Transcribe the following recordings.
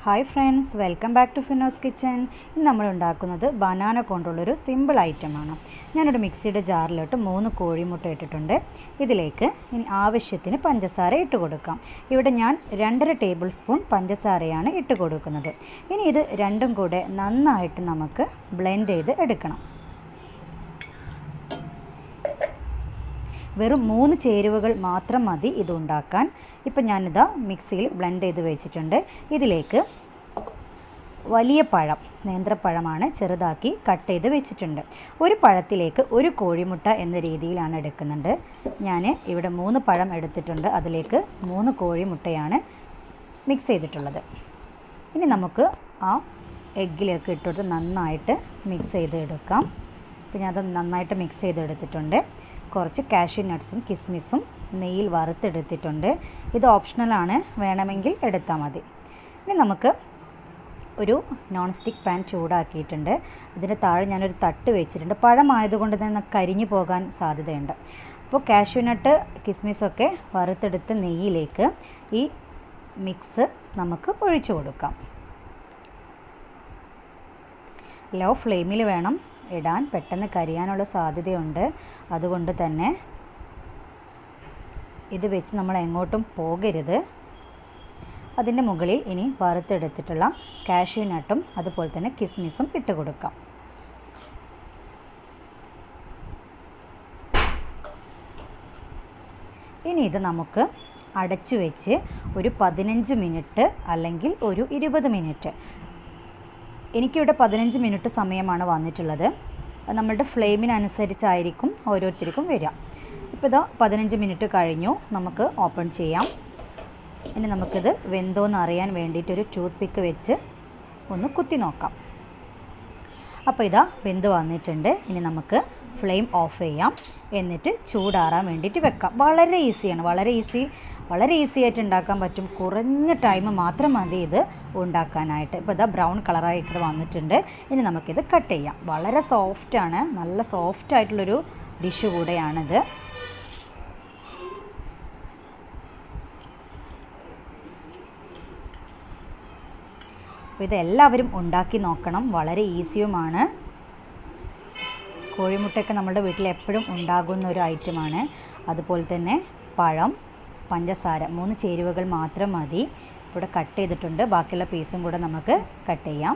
hi friends welcome back to Fino's kitchen ഇന്ന് നമ്മൾ ഉണ്ടാക്കുന്നത് ബനാന കൊണ്ടുള്ളൊരു സിമ്പിൾ ഐറ്റമാണ് ഞാനൊരു മിക്സിയുടെ ജാറിലോട്ട് മൂന്ന് കോഴിമുട്ട ഇട്ടിട്ടുണ്ട് ഇതിലേക്ക് ഇനി ആവശ്യത്തിന് പഞ്ചസാര ഇട്ട് കൊടുക്കാം ഇവിടെ ഞാൻ രണ്ടര ടേബിൾ സ്പൂൺ പഞ്ചസാരയാണ് ഇട്ട് കൊടുക്കുന്നത് ഇനി ഇത് രണ്ടും കൂടെ നന്നായിട്ട് നമുക്ക് ബ്ലെൻഡ് ചെയ്ത് എടുക്കണം വെറും മൂന്ന് ചേരുവകൾ മാത്രം മതി ഇത് ഉണ്ടാക്കാൻ ഇപ്പം ഞാനിതാ മിക്സിയിൽ ബ്ലെൻഡ് ചെയ്ത് വെച്ചിട്ടുണ്ട് ഇതിലേക്ക് വലിയ പഴം നേന്ത്രപ്പഴമാണ് ചെറുതാക്കി കട്ട് ചെയ്ത് വെച്ചിട്ടുണ്ട് ഒരു പഴത്തിലേക്ക് ഒരു കോഴിമുട്ട എന്ന രീതിയിലാണ് എടുക്കുന്നുണ്ട് ഞാൻ ഇവിടെ മൂന്ന് പഴം എടുത്തിട്ടുണ്ട് അതിലേക്ക് മൂന്ന് കോഴിമുട്ടയാണ് മിക്സ് ചെയ്തിട്ടുള്ളത് ഇനി നമുക്ക് ആ എഗ്ഗിലേക്ക് ഇട്ടിട്ട് നന്നായിട്ട് മിക്സ് ചെയ്ത് എടുക്കാം അപ്പോൾ ഞാനത് നന്നായിട്ട് മിക്സ് ചെയ്തെടുത്തിട്ടുണ്ട് കുറച്ച് കാഷ്യൂ നട്ട്സും കിസ്മിസും നെയ്യിൽ വറുത്തെടുത്തിട്ടുണ്ട് ഇത് ഓപ്ഷണലാണ് വേണമെങ്കിൽ എടുത്താൽ മതി ഇനി നമുക്ക് ഒരു നോൺ സ്റ്റിക്ക് പാൻ ചൂടാക്കിയിട്ടുണ്ട് അതിൻ്റെ താഴെ ഞാനൊരു തട്ട് വെച്ചിട്ടുണ്ട് പഴമായതുകൊണ്ട് തന്നെ കരിഞ്ഞു പോകാൻ സാധ്യതയുണ്ട് അപ്പോൾ കാഷ്യൂ നട്ട് കിസ്മിസൊക്കെ വറുത്തെടുത്ത നെയ്യിലേക്ക് ഈ മിക്സ് നമുക്ക് ഒഴിച്ചു കൊടുക്കാം ലോ ഫ്ലെയിമിൽ വേണം ഇടാൻ പെട്ടെന്ന് കരിയാനുള്ള സാധ്യതയുണ്ട് അതുകൊണ്ട് തന്നെ ഇത് വെച്ച് നമ്മൾ എങ്ങോട്ടും പോകരുത് അതിൻ്റെ മുകളിൽ ഇനി വറുത്തെടുത്തിട്ടുള്ള കാഷ്യൂ നട്ടും അതുപോലെ തന്നെ കിസ്മിസും ഇട്ട് കൊടുക്കാം ഇനി ഇത് നമുക്ക് അടച്ചു വെച്ച് ഒരു പതിനഞ്ച് മിനിറ്റ് അല്ലെങ്കിൽ ഒരു ഇരുപത് മിനിറ്റ് എനിക്കിവിടെ പതിനഞ്ച് മിനിറ്റ് സമയമാണ് വന്നിട്ടുള്ളത് നമ്മളുടെ ഫ്ലെയിമിനനുസരിച്ചായിരിക്കും ഓരോരുത്തർക്കും വരിക ഇപ്പോൾ ഇതാ പതിനഞ്ച് മിനിറ്റ് കഴിഞ്ഞു നമുക്ക് ഓപ്പൺ ചെയ്യാം ഇനി നമുക്കിത് വെന്തോന്ന് അറിയാൻ വേണ്ടിയിട്ടൊരു ടൂത്ത് പിക്ക് വെച്ച് ഒന്ന് കുത്തി നോക്കാം അപ്പോൾ ഇതാ വെന്ത് വന്നിട്ടുണ്ട് ഇനി നമുക്ക് ഫ്ലെയിം ഓഫ് ചെയ്യാം എന്നിട്ട് ചൂടാറാൻ വേണ്ടിയിട്ട് വെക്കാം വളരെ ഈസിയാണ് വളരെ ഈസി വളരെ ഈസി ആയിട്ട് ഉണ്ടാക്കാൻ പറ്റും കുറഞ്ഞ ടൈം മാത്രം മതി ഇത് ഉണ്ടാക്കാനായിട്ട് ഇപ്പോൾ ഇതാ ബ്രൗൺ കളറായിട്ട് വന്നിട്ടുണ്ട് ഇനി നമുക്കിത് കട്ട് ചെയ്യാം വളരെ സോഫ്റ്റാണ് നല്ല സോഫ്റ്റ് ആയിട്ടുള്ളൊരു ഡിഷ് കൂടെയാണിത് അപ്പോൾ ഇത് എല്ലാവരും ഉണ്ടാക്കി നോക്കണം വളരെ ഈസിയുമാണ് കോഴിമുട്ടയൊക്കെ നമ്മുടെ വീട്ടിൽ എപ്പോഴും ഉണ്ടാകുന്ന ഒരു ഐറ്റമാണ് അതുപോലെ തന്നെ പഴം പഞ്ചസാര മൂന്ന് ചേരുവകൾ മാത്രം മതി ഇവിടെ കട്ട് ചെയ്തിട്ടുണ്ട് ബാക്കിയുള്ള പീസും കൂടെ നമുക്ക് കട്ട് ചെയ്യാം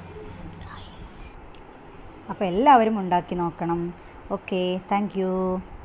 അപ്പോൾ എല്ലാവരും ഉണ്ടാക്കി നോക്കണം ഓക്കെ താങ്ക്